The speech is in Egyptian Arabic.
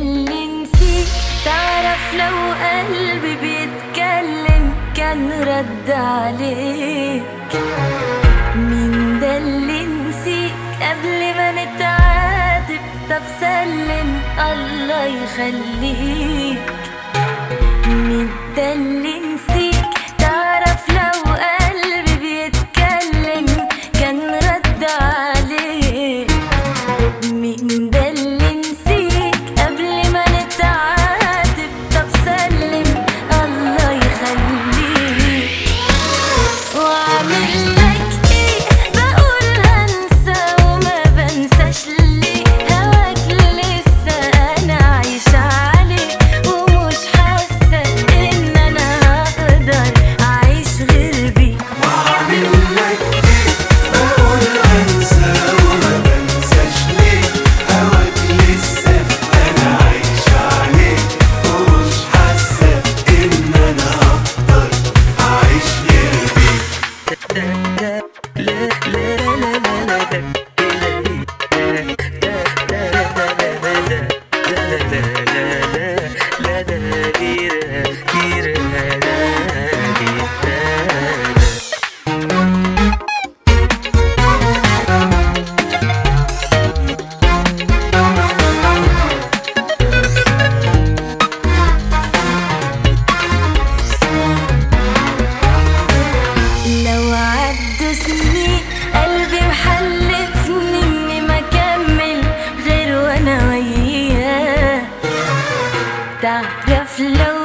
اللي نسيك تعرف لو قلبي بيتكلم كان رد عليك مين ده اللي نسيك قبل ما نتعاتب طب سلم الله يخليك مين ده اللي نسيك تعرف لو قلبي بيتكلم كان رد عليك مين ده اللي نسيك قبل ما نتعاتب طب سلم الله يخليك واعمل لك ايه بقول هنسى وما بنساش ليه هواك لسه انا عايشة عليه ومش حاسة ان انا هقدر اعيش غير بيه وأعمل لك إيه بقول أنسى وما بنساش ليه هواك لسه أنا عايش عليه ومش حاسة إن أنا أقدر أعيش غير بيك لو عدوا سنين قلبي محلفني اني ما اكمل غير وانا وياه تعرف لو